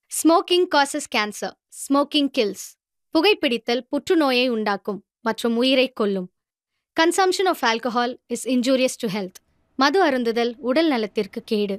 Smoking causes cancer smoking kills புகைப்பிடித்தல் புற்றுநோயை உண்டாக்கும் மற்றும் உயிரை கொல்லும் consumption of alcohol is injurious to health மது அருந்துதல் உடல் நலத்திற்கு கேடு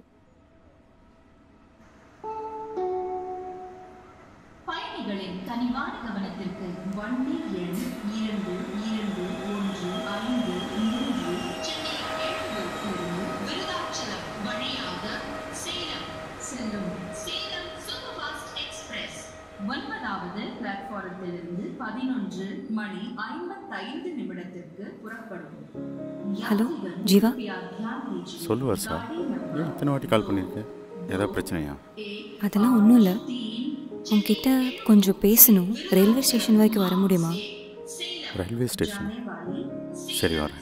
பயணிகளின் கனிவான கவனத்திற்கு வண்டி எண் இரண்டு இரண்டு ஒன்று ஐந்து மூன்று சென்னை எழும்பூர் விருதாச்சலம் வழியாக சேலம் செல்லும் சேலம் சூப்பர்ஃபாஸ்ட் எக்ஸ்பிரஸ் ஒன்பதாவது பிளாட்ஃபாரத்திலிருந்து பதினொன்று மணி ஐம்பத்தைந்து நிமிடத்திற்கு புறப்படும் ஹலோ, ஜீவா? சொல்லு வர்ஷா ஏன் இத்தனை வாட்டி கால் பண்ணியிருக்கேன் ஏதாவது பிரச்சனையா அதெல்லாம் ஒன்றும் இல்லை உன்கிட்ட கொஞ்சம் பேசணும் ரயில்வே ஸ்டேஷன் வரைக்கும் வர முடியுமா ரயில்வே ஸ்டேஷன் சரி வரேன்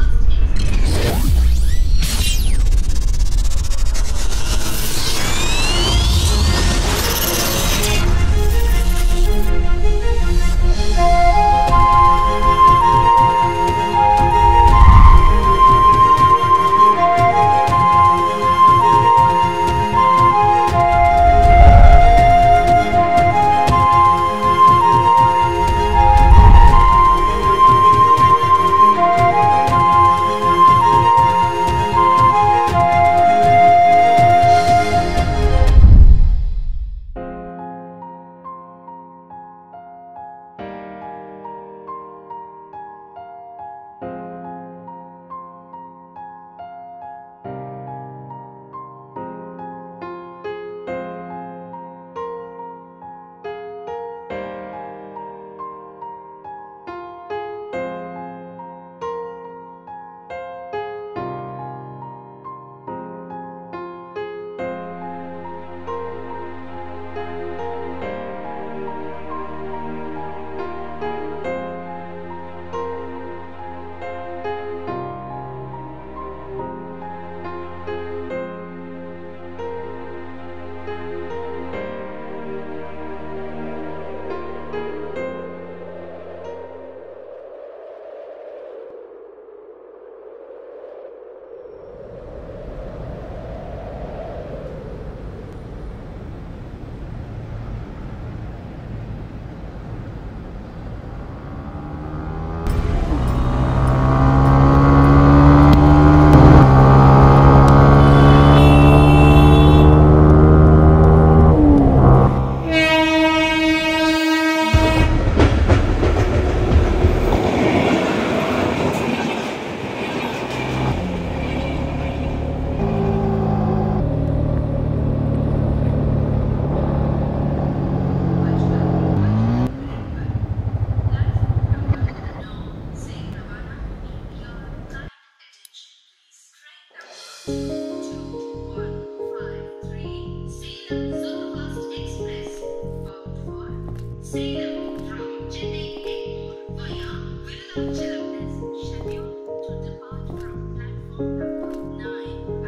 Salem from Chennai Airport via Virudhachalam is scheduled to depart from platform number 9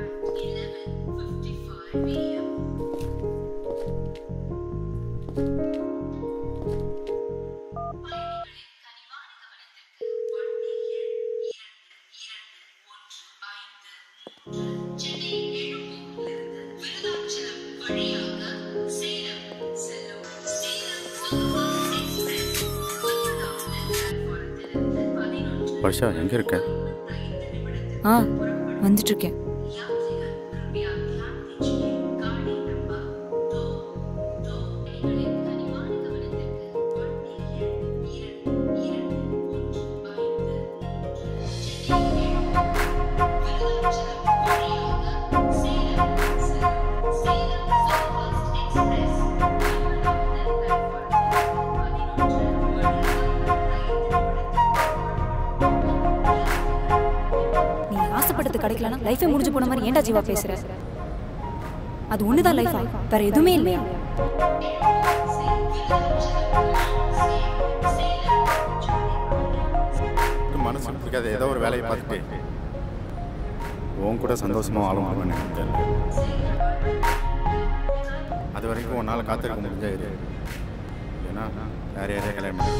at 11.55 a.m. பயணிகளின் கனிவான கவனத்திற்கு வண்டி எண் இரண்டு இரண்டு ஒன்று ஐந்து மூன்று சென்னை எழும்பூரிலிருந்து விருதாச்சலம் வழியாக சேலம் செல்லும் சேலம் சூப்பர்ஃபாஸ்ட் எக்ஸ்பிரஸ் ஒன்பதாவது பிளாட்ஃபாரத்திலிருந்து பதினொன்று வர்ஷா எங்கே இருக்க ஆ வந்துட்டுருக்கேன் यात्रीगण कृपया ध्यान दीजिए गाड़ी नंबर दो दो பயணிகளின் கனிவான கவனத்திற்கு வண்டி எண் இரண்டு இரண்டு ஒன்று ஐந்து மூன்று சென்னை விருதாச்சலம் வழியாக சேலம் செல்லும் சேலம் சூப்பர்ஃபாஸ்ட் எக்ஸ்பிரஸ் ஒன்பதாவது பிளாட்ஃபாரத்திலிருந்து பதினொன்று மணி நீ ஆசைப்பட்டது கிடைக்கலனா லைஃபே முடிஞ்சு போன மாதிரி ஏன்டா ஜீவா பேசுற அது ஒண்ணுதான் லைஃபா வேற எதுவுமே இல்லையா மனசு பிடிக்காத ஏதோ ஒரு வேலையை பார்த்துட்டு உன் கூட சந்தோஷமா வாழ முடியும்னு எனக்கு தெரியல அது வரைக்கும் உன்னால் காத்திருக்க முடிஞ்சா இரு ஏன்னா வேற யாரையா கல்யாணம் பண்ணி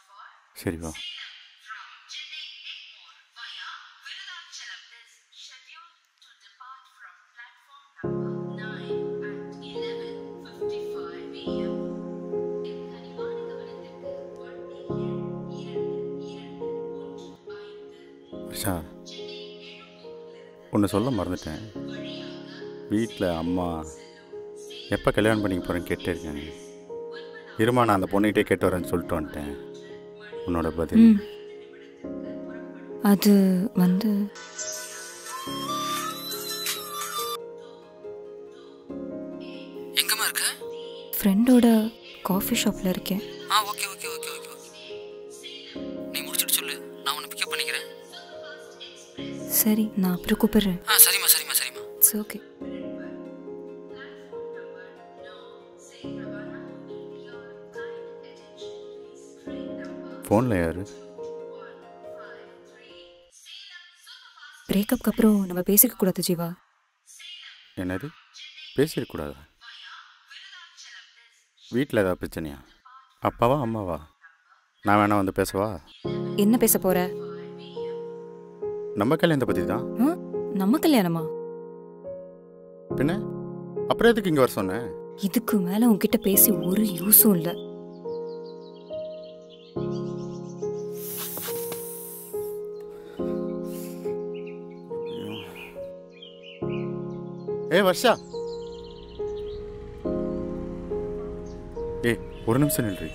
சரி வா from Chennai Egmore via Virudhachalam is scheduled Varsha ஒன்று சொல்ல மறந்துட்டேன் வீட்டில் அம்மா எப்போ கல்யாணம் பண்ணிக்க போகிறேன்னு கேட்டே இருக்காங்க இருமா நான் அந்த பொண்ணுகிட்டே கேட்டு வரேன்னு சொல்லிட்டு வந்துட்டேன் உன்னோட பதில் ம் அது வந்து எங்கம்மா இருக்க ஃப்ரெண்டோட காஃபி ஷாப்பில் இருக்கேன் ஆ okay okay okay okay okay நீ முடிச்சுட்டு சொல்லு நான் உன்னை பிக்கப் பண்ணிக்கிறேன் சரி நான் அப்புறம் கூப்பிடுறேன் ஆ சரிம்மா சரிம்மா சரிம்மா இட்ஸ் ஓகே ஃபோனில் யார் பிரேக்கப்க்கு அப்புறம் நம்ம பேசிக்க கூடாது ஜீவா என்னது பேசிடக்கூடாதா வீட்டில் ஏதாவது பிரச்சனையா அப்பாவா அம்மாவா நான் வேணா வந்து பேசவா என்ன பேச போற நம்ம கல்யாணத்தை பற்றி தான் ஆ? நம்ம கல்யாணமா பின்ன அப்புறம் எதுக்கு இங்கே வர சொன்னேன் இதுக்கு மேல உன்கிட்ட பேசி ஒரு யூஸும் இல்ல ஏ வர்ஷா ஏய் ஒரு நிமிஷம் நில்றி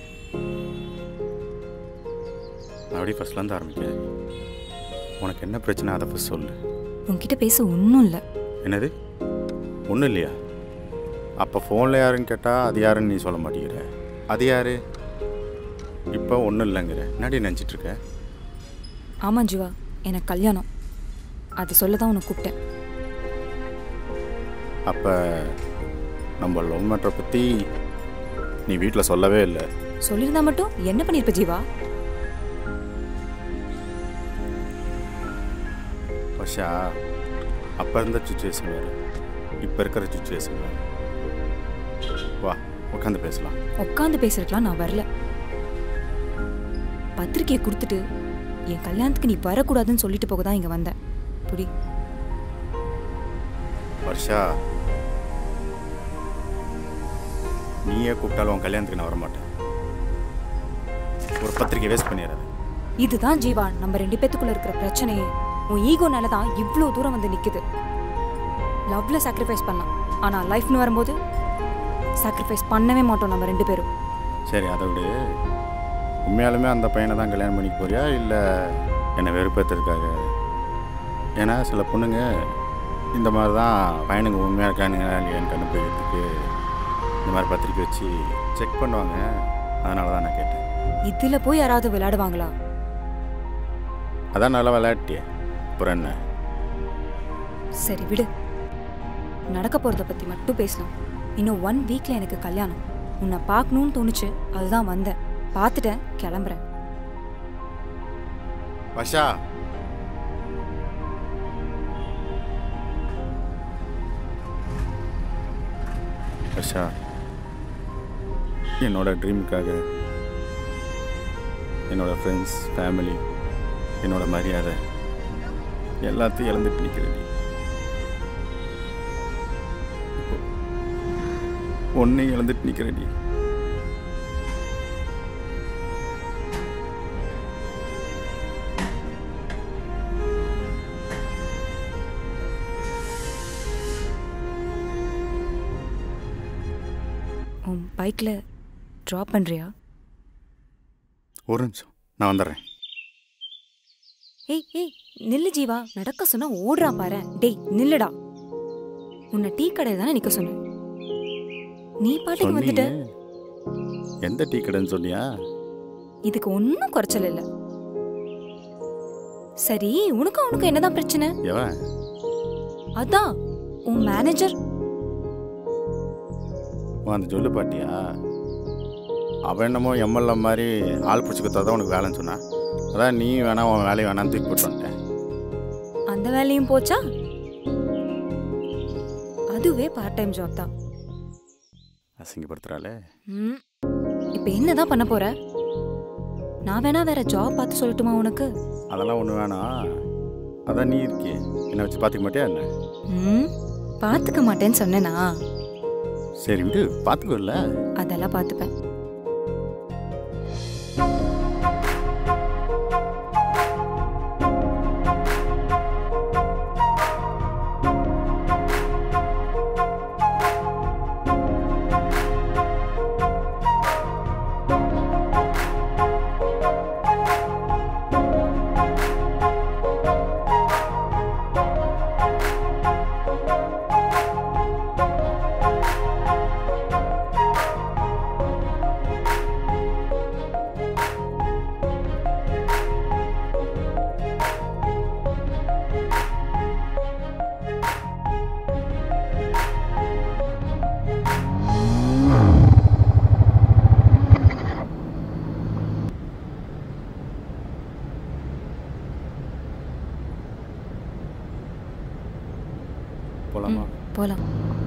நான் அப்படியே ஃபஸ்ட்லேருந்து ஆரம்பிக்க உனக்கு என்ன பிரச்சனை அதை ஃபஸ்ட் சொல்லு உன்கிட்ட பேச ஒன்றும் இல்ல என்னது ஒன்றும் இல்லையா அப்போ ஃபோனில் யாருன்னு கேட்டால் அது யாருன்னு நீ சொல்ல மாட்டேங்கிற அது யாரு இப்போ ஒன்றும் இல்லைங்கிற என்னடி நினச்சிட்டு இருக்க ஆமா ஜீவா எனக்கு கல்யாணம் அது சொல்ல தான் உன்னை கூப்பிட்டேன் அப்போ நம்ம லவ் மேட்டரை பற்றி நீ வீட்டில் சொல்லவே இல்லை சொல்லியிருந்தா மட்டும் என்ன பண்ணிருப்ப ஜீவா வர்ஷா அப்போ இருந்த சுச்சுவேஷன் வேறு இப்போ இருக்கிற சுச்சுவேஷன் வேறு வா உட்காந்து பேசலாம் உட்காந்து பேசுறதுலாம் நான் வரல பத்திரிக்கையை கொடுத்துட்டு என் கல்யாணத்துக்கு நீ வரக்கூடாதுன்னு சொல்லிட்டு போக தான் இங்க வந்தேன் புடி வர்ஷா நீயே கூப்பிட்டாலும் உன் கல்யாணத்துக்கு நான் வரமாட்டேன் ஒரு பத்திரிக்கை வேஸ்ட் பண்ணிடுறது இதுதான் ஜீவா நம்ம ரெண்டு பேத்துக்குள்ள இருக்கிற பிரச்சனையே உன் ஈகோனால தான் இவ்வளோ தூரம் வந்து நிக்குது லவ்ல சாக்ரிஃபைஸ் பண்ணலாம் ஆனா லைஃப்னு வரும்போது சாக்ரிஃபைஸ் பண்ணவே மாட்டோம் நம்ம ரெண்டு பேரும் சரி அதை விடு உண்மையாலுமே அந்த பையனை தான் கல்யாணம் பண்ணிக்க போறியா இல்லை என்னை வெறுப்பேற்றுறதுக்காக ஏன்னா சில பொண்ணுங்க இந்த மாதிரி தான் பையனுங்க உண்மையாக இருக்கானுங்க இல்லையான்னு கண்டுபிடிக்கிறதுக்கு இந்த மாதிரி பத்திரிக்கை வச்சு செக் பண்ணுவாங்க அதனால தான் நான் கேட்டேன் இதுல போய் யாராவது விளையாடுவாங்களா அதான் நல்லா விளையாட்டியே அப்புறம் என்ன சரி விடு நடக்க போறத பத்தி மட்டும் பேசலாம் இன்னும் ஒன் வீக்ல எனக்கு கல்யாணம் உன்னை பார்க்கணும்னு தோணுச்சு அதுதான் வந்தேன் பார்த்துட்டேன் கிளம்புறேன் வர்ஷா வர்ஷா என்னோட ட்ரீமுக்காக என்னோட ஃப்ரெண்ட்ஸ் ஃபேமிலி என்னோட மரியாதை எல்லாத்தையும் இழந்துட்டு நிற்கிறேன் ஒன்றை இழந்துட்டு நிற்கிறேன் உன் பைக்ல ட்ராப் பண்றியா ஒரு நிமிஷம் நான் வந்துடுறேன் ஏய் ஏய் நில்லு ஜீவா நடக்க சொன்னா ஓடுறான் பாரு டேய் நில்லுடா உன்னை டீ கடையில் தானே நிக்க சொன்னேன் நீ பாட்டுக்கு வந்துட்ட சொன்னீங்க எந்த டீ கடைன்னு சொன்னியா இதுக்கு ஒன்றும் குறைச்சல் இல்லை சரி உனக்கும் அவனுக்கும் என்னதான் பிரச்சனை எவன் அதான் உன் மேனேஜர் உன் அந்த சொல்லு பாட்டியா அவன் என்னமோ எம்எல்ஏ மாதிரி ஆள் பிடிச்சி கொடுத்தா உனக்கு வேலைன்னு சொன்னான் அதான் நீ வேணா உன் வேலையை வேணான்னு தூக்கி போட்டு வந்துட்டேன் அந்த வேலையும் போச்சா அதுவே பார்ட் டைம் ஜாப் தான் அசிங்கப்படுத்துறாளே ம். இப்ப என்னதான் பண்ண போற நான் வேணா வேற ஜாப் பார்த்து சொல்லட்டுமா உனக்கு அதெல்லாம் ஒன்று வேணாம் அதான் நீ இருக்கே என்னை வச்சு பார்த்துக்க மாட்டியா என்ன ம் பார்த்துக்க மாட்டேன்னு சொன்னேனா சரி விடு பார்த்துக்கோல்ல அதெல்லாம் பார்த்துப்பேன் போலாமா போலாம்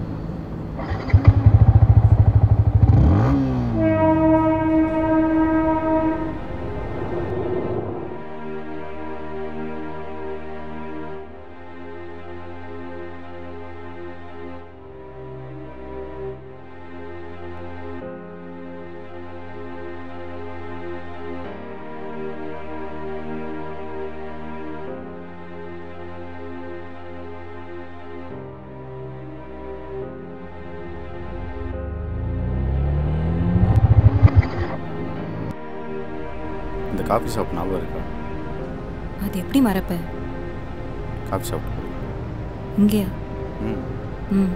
இந்த காஃபி ஷாப் ஞாபகம் இருக்கா அது எப்படி மறப்பேன் காஃபி ஷாப் இங்கேயா ம் ம்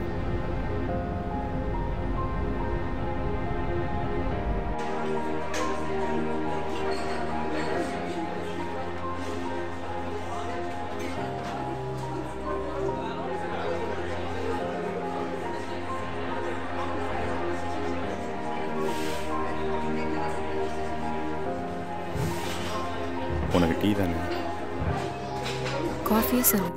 உனக்கு டீ தானே காஃபியே சொல்லு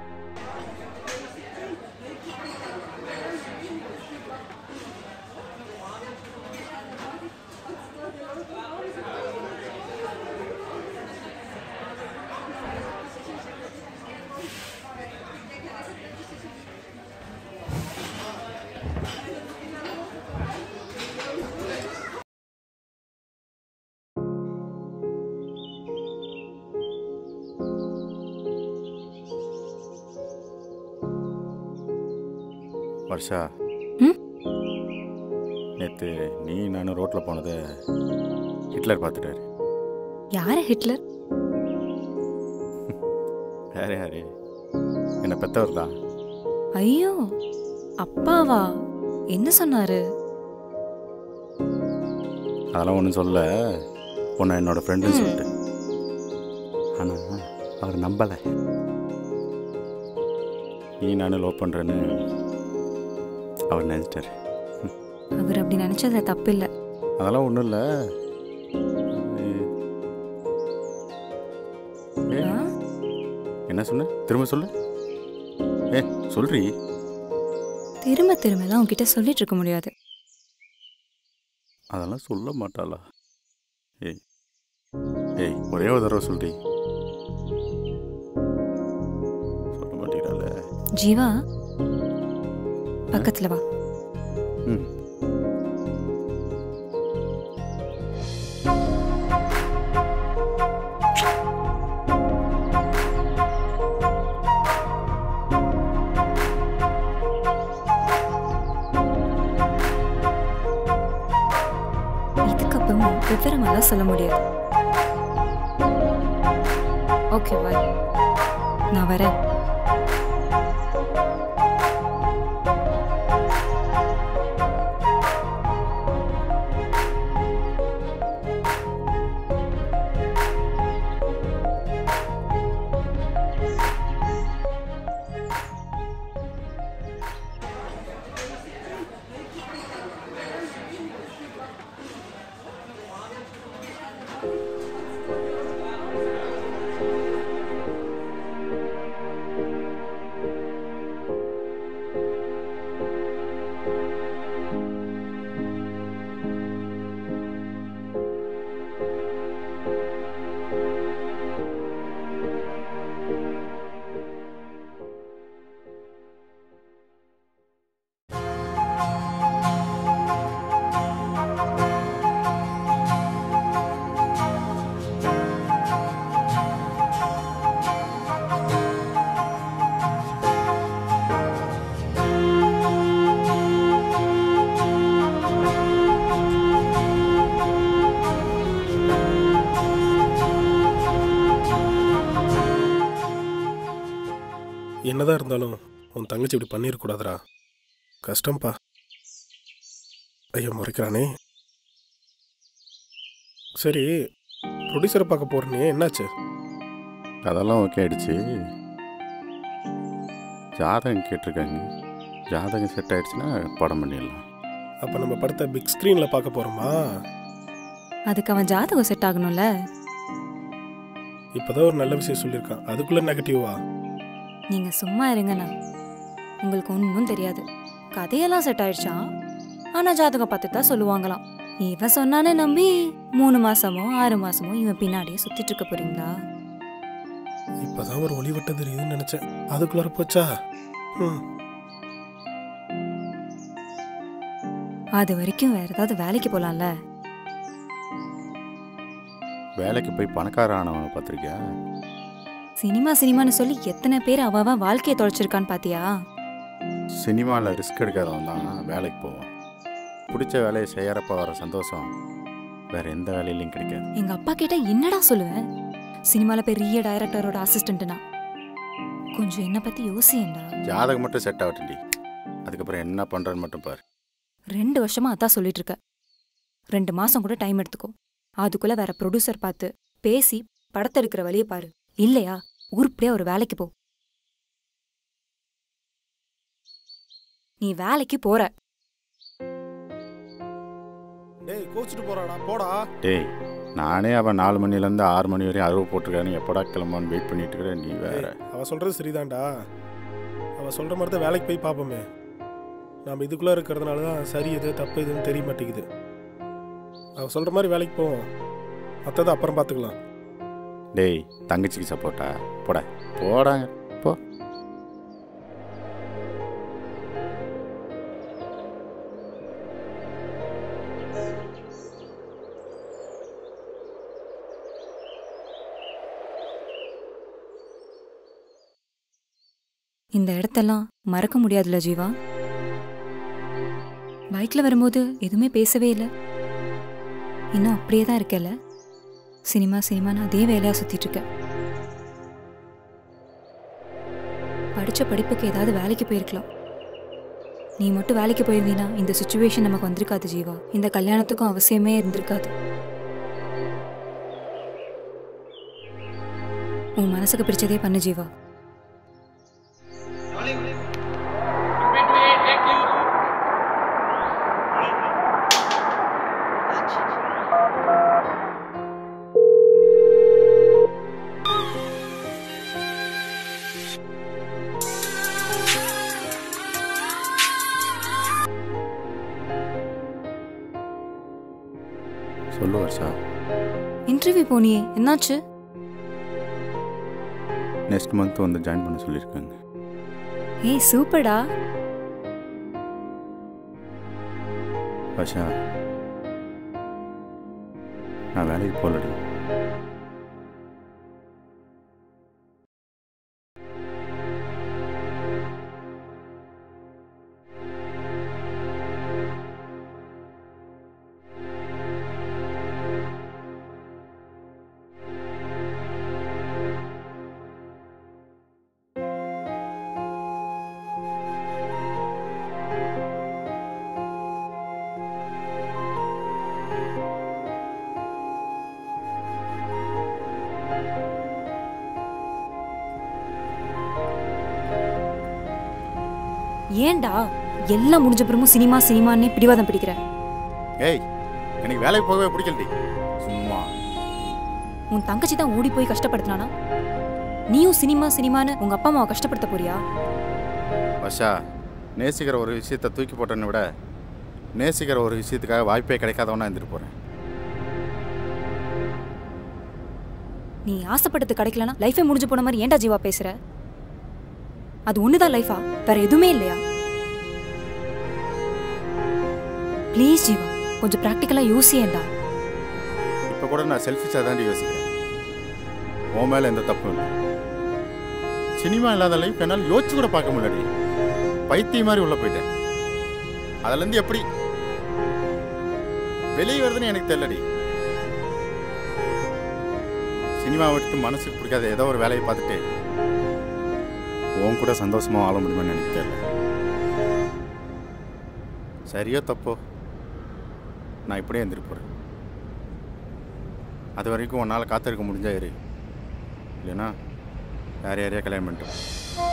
வர்ஷா ம்? நேற்று நீ நானும் ரோட்டில் போனதை ஹிட்லர் பார்த்துட்டாரு யார ஹிட்லர் யார் யாரு என்னை பெற்றவர் தான் ஐயோ அப்பாவா என்ன சொன்னாரு அதெல்லாம் ஒன்றும் சொல்ல உன்னை என்னோட ஃப்ரெண்டுன்னு சொல்லிட்டு ஆனால் அவர் நம்பலை நீ நானும் லவ் பண்ணுறேன்னு அவர் நினச்சிட்டாரு அவர் அப்படி நினைச்சதுல தப்பு இல்லை அதெல்லாம் ஒன்றும் இல்லை என்ன சொன்ன திரும்ப சொல்லு ஏ சொல்றி திரும்ப திரும்பலாம் உன்கிட்ட சொல்லிட்டு இருக்க முடியாது அதெல்லாம் சொல்ல மாட்டாளா ஏய் ஏய் ஒரே ஒரு தடவை சொல்றி சொல்ல மாட்டேங்கிறாளே ஜீவா பக்கத்துல வா ம் இதுக்கப்புறம் விவரமெல்லாம் சொல்ல முடியாது ஓகே பாய் நான் வரேன் என்னதான் இருந்தாலும் உன் தங்கச்சி இப்படி பண்ணிடக்கூடாதுடா கஷ்டம்ப்பா ஐயா முறைக்கிறானே சரி ப்ரொடியூசரை பார்க்க போறேனே என்னாச்சு அதெல்லாம் ஓகே ஆயிடுச்சு ஜாதகம் கேட்டிருக்காங்க ஜாதகம் செட் ஆயிடுச்சுன்னா படம் பண்ணிடலாம் அப்போ நம்ம படத்தை பிக் ஸ்க்ரீனில் பார்க்க போகிறோமா அதுக்கு அவன் ஜாதகம் செட் ஆகணும்ல இப்போதான் ஒரு நல்ல விஷயம் சொல்லியிருக்கான் அதுக்குள்ளே நெகட்டிவா நீங்க சும்மா இருங்கண்ணா உங்களுக்கு ஒன்றும் தெரியாது கதையெல்லாம் செட் ஆயிடுச்சா ஆனா ஜாதகம் பார்த்து தான் சொல்லுவாங்களாம் இவன் சொன்னானே நம்பி மூணு மாசமோ ஆறு மாசமோ இவன் பின்னாடியே சுத்திட்டு இருக்க போறீங்களா இப்போதான் ஒரு ஒளிவட்டம் தெரியுதுன்னு நினச்சேன் அதுக்குள்ளார போச்சா ம் அது வரைக்கும் வேற ஏதாவது வேலைக்கு போலாம்ல வேலைக்கு போய் பணக்கார ஆனவனை பார்த்துருக்கியா சினிமா சினிமான்னு சொல்லி எத்தனை பேர் அவ அவன் வாழ்க்கையை தொலைச்சிருக்கான்னு பாத்தியா சினிமாவில் ரிஸ்க் எடுக்காதவன் தான் வேலைக்கு போவான் பிடிச்ச வேலையை செய்யறப்ப வர சந்தோஷம் வேற எந்த வேலையிலையும் கிடைக்காது எங்க அப்பா கேட்டா என்னடா சொல்லுவேன் சினிமால பெரிய டைரக்டரோட அசிஸ்டன்ட்னா கொஞ்சம் என்ன பத்தி யோசியேன்டா ஜாதகம் மட்டும் செட் ஆகட்டும்டி அதுக்கப்புறம் என்ன பண்ணுறேன்னு மட்டும் பாரு ரெண்டு வருஷமா அதான் சொல்லிட்டு இருக்க ரெண்டு மாசம் கூட டைம் எடுத்துக்கோ அதுக்குள்ள வேற ப்ரொடியூசர் பார்த்து பேசி படத்தை எடுக்கிற வழியை பாரு இல்லையா உருப்படியா ஒரு வேலைக்கு போ நீ வேலைக்கு போற டேய் கோச்சிட்டு போறாடா போடா டேய் நானே அவன் நாலு மணிலேருந்து ஆறு மணி வரையும் அறுவை போட்டிருக்கான்னு எப்படா கிளம்பான்னு வெயிட் பண்ணிட்டு இருக்கிறேன் நீ வேற டேய், அவ சொல்றது சரிதான்டா அவ சொல்ற மாதிரி தான் வேலைக்கு போய் பார்ப்போமே நாம இதுக்குள்ள இருக்கிறதுனால தான் சரி எது தப்பு எதுன்னு தெரிய மாட்டேங்குது அவ சொல்ற மாதிரி வேலைக்கு போவோம் மற்றதை அப்புறம் பார்த்துக்கலாம் டேய் தங்கச்சிக்கு சப்போர்ட்டா போட போடா போ இந்த இடத்தெல்லாம் மறக்க முடியாதுல ஜீவா பைக்ல வரும்போது எதுவுமே பேசவே இல்லை இன்னும் அப்படியே தான் இருக்கல சினிமா சினிமான்னு அதே வேலையா சுத்திட்டு இருக்க படிச்ச படிப்புக்கு ஏதாவது வேலைக்கு போயிருக்கலாம் நீ மட்டும் வேலைக்கு போயிருந்தீனா இந்த சுச்சுவேஷன் நமக்கு வந்திருக்காது ஜீவா இந்த கல்யாணத்துக்கும் அவசியமே இருந்திருக்காது உன் மனசுக்கு பிடிச்சதே பண்ணு ஜீவா சொல்லு வருஷா இன்டர்வியூ போனியே என்னாச்சு நெக்ஸ்ட் மந்த் வந்து ஜாயின் பண்ண சொல்லியிருக்காங்க ஏய் சூப்பர்டா வருஷா நான் வேலைக்கு போகலடி ஏன்டா எல்லாம் முடிஞ்ச பிறமும் சினிமா சினிமான்னே பிடிவாதம் பிடிக்கிற ஏய் எனக்கு வேலைக்கு போகவே பிடிக்கலடி சும்மா உன் தங்கச்சி தான் ஓடி போய் கஷ்டப்படுத்தினானா நீயும் சினிமா சினிமான்னு உங்க அப்பா அம்மாவை கஷ்டப்படுத்த போறியா வர்ஷா நேசிக்கிற ஒரு விஷயத்தை தூக்கி போட்டேன்னு விட நேசிக்கிற ஒரு விஷயத்துக்காக வாய்ப்பே கிடைக்காதவனா இருந்துட்டு போகிறேன் நீ ஆசைப்பட்டது கிடைக்கலனா லைஃபே முடிஞ்சு போன மாதிரி ஏன்டா ஜீவா பேசுற அது ஒண்ணுதான் லைஃபா வேற எதுவுமே இல்லையா ப்ளீஸ் ஜீவா கொஞ்சம் ப்ராக்டிக்கலா யோசியேன்டா இப்போ கூட நான் செல்ஃபிஷாக தாண்டி யோசிக்கிறேன் உன் மேலே எந்த தப்பும் இல்லை சினிமா இல்லாத லைஃப் என்னால் யோசிச்சு கூட பார்க்க முடியலடி பைத்தியம் மாதிரி உள்ள போயிட்டேன் அதுலேருந்து எப்படி வெளியே வருதுன்னு எனக்கு தெரியலடி சினிமா விட்டு மனசுக்கு பிடிக்காத ஏதோ ஒரு வேலையை பார்த்துட்டு உன் கூட சந்தோஷமாக வாழ முடியுமான்னு எனக்கு தெரியல சரியோ தப்போ நான் இப்படியே எழுந்திட்டு போகிறேன் அது வரைக்கும் உன்னால் காத்திருக்க முடிஞ்சா இரு இல்லைன்னா வேறு யாரையா கல்யாணம் பண்ணிட்டு வா.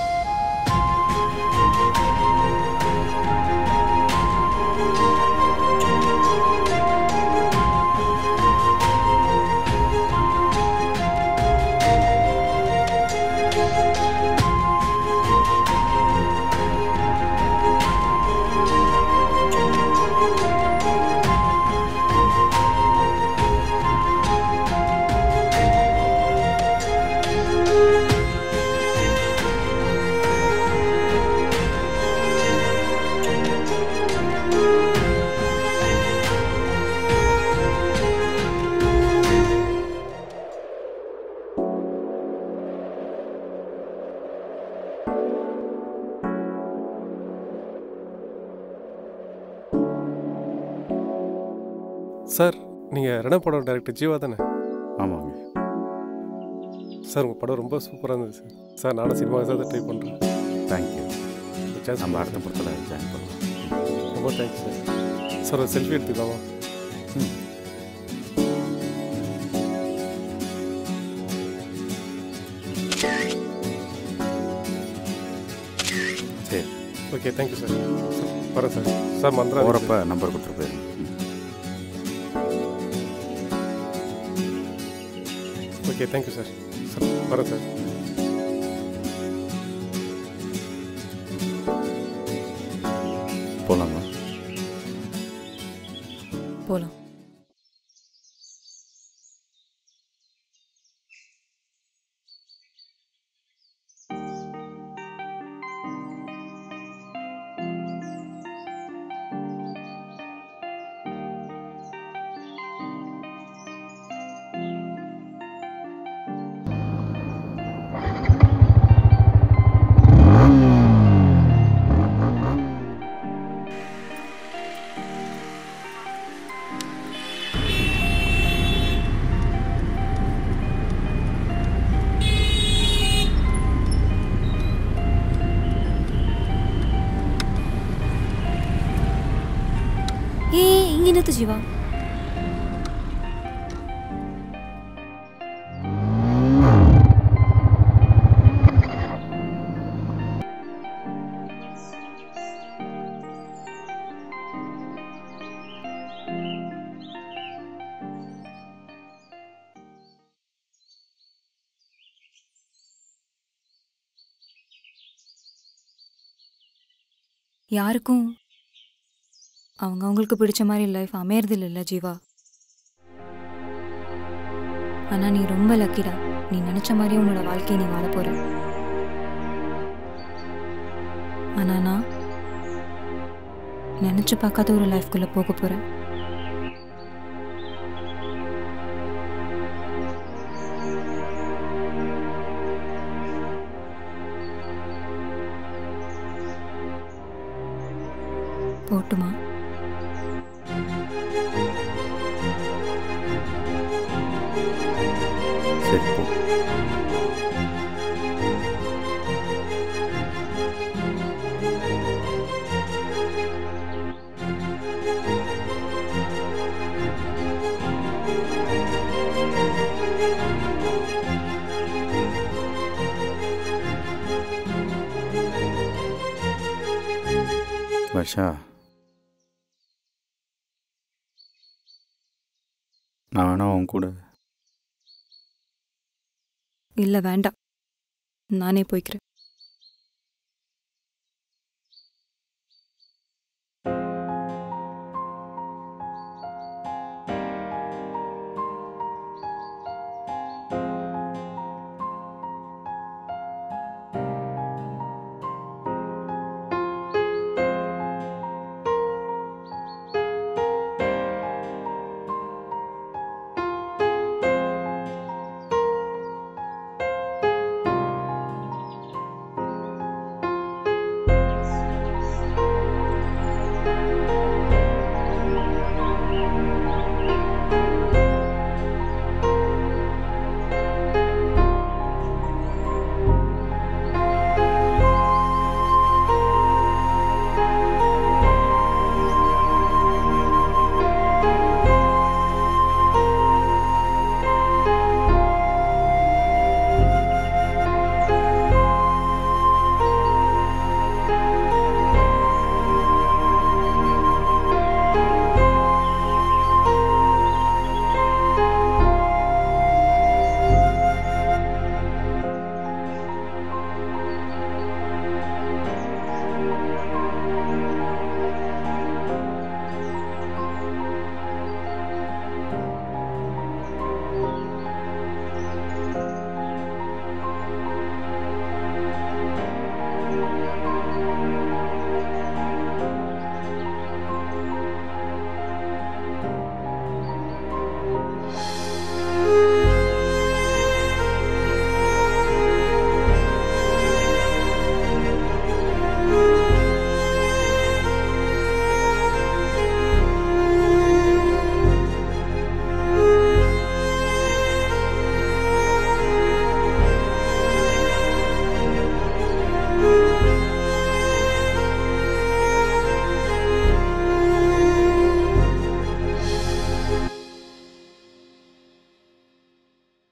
சார் நீங்கள் ரண படம் டைரக்டர் ஜீவா தானே ஆமாங்க சார் உங்கள் படம் ரொம்ப சூப்பராக இருந்தது சார் சார் நானும் சினிமா தான் ட்ரை பண்ணுறேன் தேங்க்யூ சான்ஸ் நம்ம அடுத்த படத்தில் ஜாயின் பண்ணலாம் ரொம்ப தேங்க்ஸ் சார் சார் ஒரு செல்ஃபி எடுத்துக்கலாமா ம் சரி ஓகே தேங்க்யூ சார் சார் வரேன் சார் சார் மந்திரம் போகிறப்ப நம்பர் கொடுத்துட்டு போயிருங்க ம். ஓகே தேங்க்யூ சார் சார் வரேன் சார் போகலாமா போகலாம் ஏய் இங்க நிறுத்து ஜீவா யாருக்கும் அவங்க அவங்களுக்கு பிடிச்ச மாதிரி லைஃப் அமையறது இல்லைல்ல ஜீவா ஆனா நீ ரொம்ப லக்கிடா நீ நினைச்ச மாதிரி உன்னோட வாழ்க்கையை நீ வாழ போற ஆனா நான் நினைச்சு பார்க்காத ஒரு லைஃப்குள்ள போக போறேன் போட்டுமா சரி போ வர்ஷா நான் வேணா உன் கூட இல்லை வேண்டாம் நானே போய்க்கிறேன்